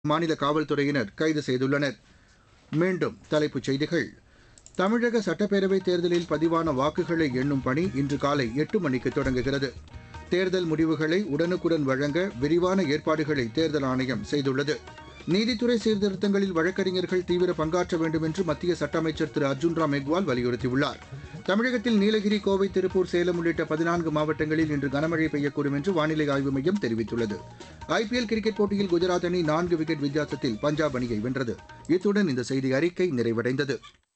மாநில காவல்துறையினர் கைது செய்துள்ளனர் மீண்டும் தலைப்புச் செய்திகள் தமிழக சட்டப்பேரவைத் தேர்தலில் பதிவான வாக்குகளை எண்ணும் பணி இன்று காலை எட்டு மணிக்கு தொடங்குகிறது தேர்தல் முடிவுகளை உடனுக்குடன் வழங்க விரிவான ஏற்பாடுகளை தேர்தல் ஆணையம் செய்துள்ளது நீதித்துறை சீர்திருத்தங்களில் வழக்கறிஞர்கள் தீவிர பங்காற்ற வேண்டும் என்று மத்திய சட்ட அமைச்சர் திரு அர்ஜுன் ராம் மெக்வால் வலியுறுத்தியுள்ளார் தமிழகத்தில் நீலகிரி கோவை திருப்பூர் சேலம் உள்ளிட்ட பதினான்கு மாவட்டங்களில் இன்று கனமழை பெய்யக்கூடும் என்று வானிலை ஆய்வு மையம் தெரிவித்துள்ளது ஐபிஎல் கிரிக்கெட் போட்டியில் குஜராத் அணி நான்கு விக்கெட் வித்தியாசத்தில் பஞ்சாப் அணியை வென்றது இத்துடன் இந்த செய்தி அறிக்கை நிறைவடைந்தது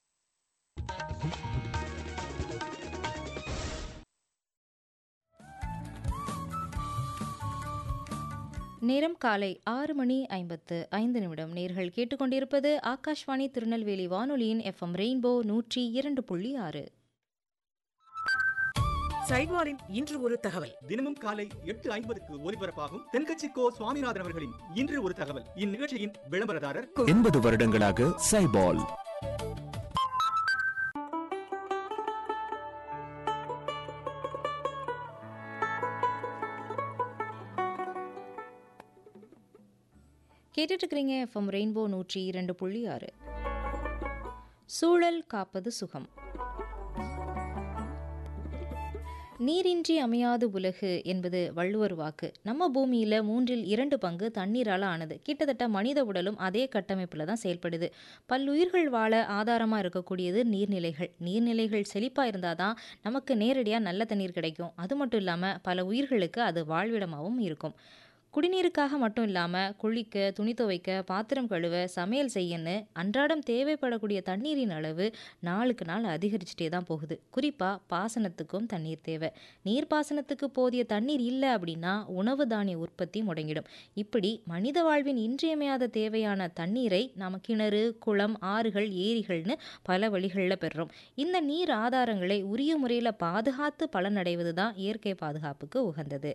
நேரம் காலை ஆறு மணி ஐம்பத்து ஐந்து நிமிடம் நேர்கள் கேட்டுக்கொண்டிருப்பது ஆகாஷ்வாணி திருநெல்வேலி வானொலியின் எஃப்எம் ரெயின்போ நூற்றி இரண்டு புள்ளி ஆறு சைவாரின் இன்று ஒரு தகவல் தினமும் காலை எட்டு ஐம்பதுக்கு ஒலிபரப்பாகும் தென்கட்சி கோ சுவாமிநாதன் அவர்களின் இன்று ஒரு தகவல் இந்நிகழ்ச்சியின் விளம்பரதாரர் எண்பது வருடங்களாக சைபால் கேட்டுட்டு இருக்கிறீங்க எஃப்எம் ரெயின்போ நூற்றி இரண்டு புள்ளி ஆறு சூழல் காப்பது சுகம் நீரின்றி அமையாது உலகு என்பது வள்ளுவர் வாக்கு நம்ம பூமியில் மூன்றில் இரண்டு பங்கு தண்ணீரால் ஆனது கிட்டத்தட்ட மனித உடலும் அதே கட்டமைப்பில் தான் செயல்படுது பல்லுயிர்கள் வாழ ஆதாரமாக இருக்கக்கூடியது நீர்நிலைகள் நீர்நிலைகள் செழிப்பாக இருந்தால் தான் நமக்கு நேரடியாக நல்ல தண்ணீர் கிடைக்கும் அது மட்டும் இல்லாமல் பல உயிர்களுக்கு அது வாழ்விடமாகவும் இருக்கும் குடிநீருக்காக மட்டும் இல்லாமல் குளிக்க துணி துவைக்க பாத்திரம் கழுவ சமையல் செய்யன்னு அன்றாடம் தேவைப்படக்கூடிய தண்ணீரின் அளவு நாளுக்கு நாள் அதிகரிச்சுட்டே தான் போகுது குறிப்பாக பாசனத்துக்கும் தண்ணீர் தேவை நீர் பாசனத்துக்கு போதிய தண்ணீர் இல்லை அப்படின்னா உணவு தானிய உற்பத்தி முடங்கிடும் இப்படி மனித வாழ்வின் இன்றியமையாத தேவையான தண்ணீரை நாம் கிணறு குளம் ஆறுகள் ஏரிகள்னு பல வழிகளில் பெறுறோம் இந்த நீர் ஆதாரங்களை உரிய முறையில் பாதுகாத்து பலனடைவது தான் இயற்கை பாதுகாப்புக்கு உகந்தது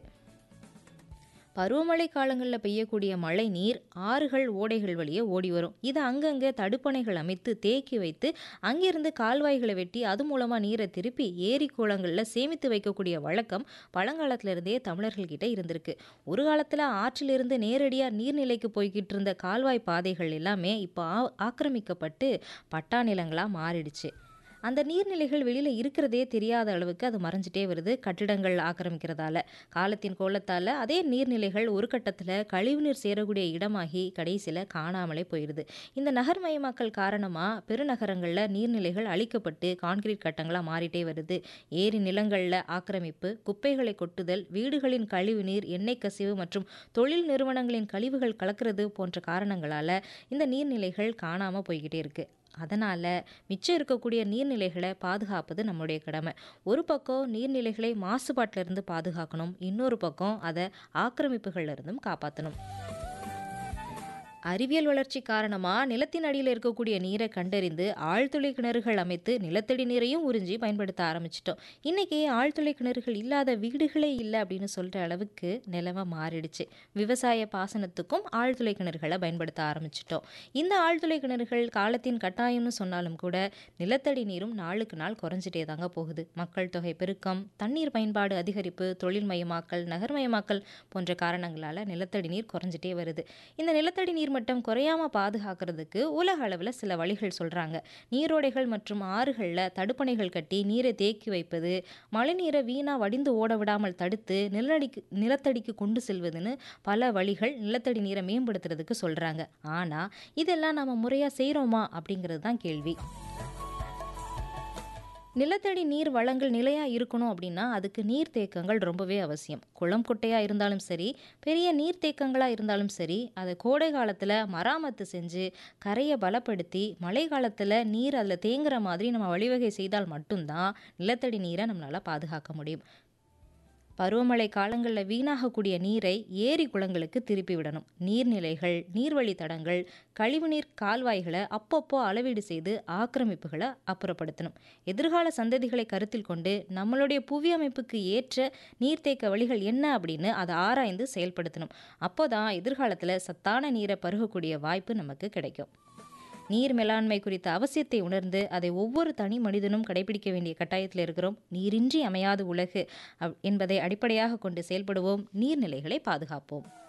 பருவமழை காலங்களில் பெய்யக்கூடிய மழை நீர் ஆறுகள் ஓடைகள் வழியே ஓடி வரும் இதை அங்கங்கே தடுப்பணைகள் அமைத்து தேக்கி வைத்து அங்கிருந்து கால்வாய்களை வெட்டி அது மூலமாக நீரை திருப்பி ஏரி குளங்களில் சேமித்து வைக்கக்கூடிய வழக்கம் பழங்காலத்திலிருந்தே தமிழர்கள்கிட்ட இருந்திருக்கு ஒரு காலத்தில் ஆற்றிலிருந்து நேரடியாக நீர்நிலைக்கு போய்கிட்டு இருந்த கால்வாய் பாதைகள் எல்லாமே இப்போ ஆ- ஆக்கிரமிக்கப்பட்டு பட்டா நிலங்களாக மாறிடுச்சு அந்த நீர்நிலைகள் வெளியில் இருக்கிறதே தெரியாத அளவுக்கு அது மறைஞ்சிட்டே வருது கட்டிடங்கள் ஆக்கிரமிக்கிறதால காலத்தின் கோலத்தால் அதே நீர்நிலைகள் ஒரு கட்டத்தில் கழிவுநீர் சேரக்கூடிய இடமாகி கடைசியில் காணாமலே போயிடுது இந்த நகர்மயமாக்கல் காரணமாக பெருநகரங்களில் நீர்நிலைகள் அழிக்கப்பட்டு கான்கிரீட் கட்டங்களாக மாறிட்டே வருது ஏரி நிலங்களில் ஆக்கிரமிப்பு குப்பைகளை கொட்டுதல் வீடுகளின் கழிவுநீர் எண்ணெய் கசிவு மற்றும் தொழில் நிறுவனங்களின் கழிவுகள் கலக்கிறது போன்ற காரணங்களால் இந்த நீர்நிலைகள் காணாமல் போய்கிட்டே இருக்கு அதனால் மிச்சம் இருக்கக்கூடிய நீர்நிலைகளை பாதுகாப்பது நம்முடைய கடமை ஒரு பக்கம் நீர்நிலைகளை மாசுபாட்டிலிருந்து பாதுகாக்கணும் இன்னொரு பக்கம் அதை ஆக்கிரமிப்புகள்ல இருந்தும் காப்பாற்றணும் அறிவியல் வளர்ச்சி காரணமாக நிலத்தின் அடியில் இருக்கக்கூடிய நீரை கண்டறிந்து ஆழ்துளை கிணறுகள் அமைத்து நிலத்தடி நீரையும் உறிஞ்சி பயன்படுத்த ஆரம்பிச்சிட்டோம் இன்றைக்கி ஆழ்துளை கிணறுகள் இல்லாத வீடுகளே இல்லை அப்படின்னு சொல்கிற அளவுக்கு நிலைமை மாறிடுச்சு விவசாய பாசனத்துக்கும் ஆழ்துளை கிணறுகளை பயன்படுத்த ஆரம்பிச்சிட்டோம் இந்த ஆழ்துளை கிணறுகள் காலத்தின் கட்டாயம்னு சொன்னாலும் கூட நிலத்தடி நீரும் நாளுக்கு நாள் குறைஞ்சிட்டே தாங்க போகுது மக்கள் தொகை பெருக்கம் தண்ணீர் பயன்பாடு அதிகரிப்பு தொழில்மயமாக்கல் நகர்மயமாக்கல் போன்ற காரணங்களால் நிலத்தடி நீர் குறைஞ்சிட்டே வருது இந்த நிலத்தடி நீர் மட்டம் குறையாம பாதுகாக்கிறதுக்கு உலக அளவில் சில வழிகள் சொல்கிறாங்க நீரோடைகள் மற்றும் ஆறுகளில் தடுப்பணைகள் கட்டி நீரை தேக்கி வைப்பது மழைநீரை வீணாக வடிந்து ஓட விடாமல் தடுத்து நிலத்தடிக்கு நிலத்தடிக்கு கொண்டு செல்வதுன்னு பல வழிகள் நிலத்தடி நீரை மேம்படுத்துறதுக்கு சொல்கிறாங்க ஆனால் இதெல்லாம் நம்ம முறையாக செய்கிறோமா அப்படிங்கிறது தான் கேள்வி நிலத்தடி நீர் வளங்கள் நிலையாக இருக்கணும் அப்படின்னா அதுக்கு நீர்த்தேக்கங்கள் ரொம்பவே அவசியம் குளம் குட்டையாக இருந்தாலும் சரி பெரிய நீர்த்தேக்கங்களாக இருந்தாலும் சரி அதை கோடை காலத்தில் மராமத்து செஞ்சு கரையை பலப்படுத்தி மழை காலத்தில் நீர் அதில் தேங்குற மாதிரி நம்ம வழிவகை செய்தால் மட்டும்தான் நிலத்தடி நீரை நம்மளால் பாதுகாக்க முடியும் பருவமழை காலங்களில் வீணாகக்கூடிய நீரை ஏரி குளங்களுக்கு திருப்பி விடணும் நீர்நிலைகள் நீர்வழி தடங்கள் கழிவுநீர் கால்வாய்களை அப்பப்போ அளவீடு செய்து ஆக்கிரமிப்புகளை அப்புறப்படுத்தணும் எதிர்கால சந்ததிகளை கருத்தில் கொண்டு நம்மளுடைய புவி அமைப்புக்கு ஏற்ற நீர்த்தேக்க வழிகள் என்ன அப்படின்னு அதை ஆராய்ந்து செயல்படுத்தணும் அப்போதான் எதிர்காலத்தில் சத்தான நீரை பருகக்கூடிய வாய்ப்பு நமக்கு கிடைக்கும் நீர் மேலாண்மை குறித்த அவசியத்தை உணர்ந்து அதை ஒவ்வொரு தனி மனிதனும் கடைபிடிக்க வேண்டிய கட்டாயத்தில் இருக்கிறோம் நீரின்றி அமையாது உலகு அவ்- என்பதை அடிப்படையாக கொண்டு செயல்படுவோம் நீர்நிலைகளை பாதுகாப்போம்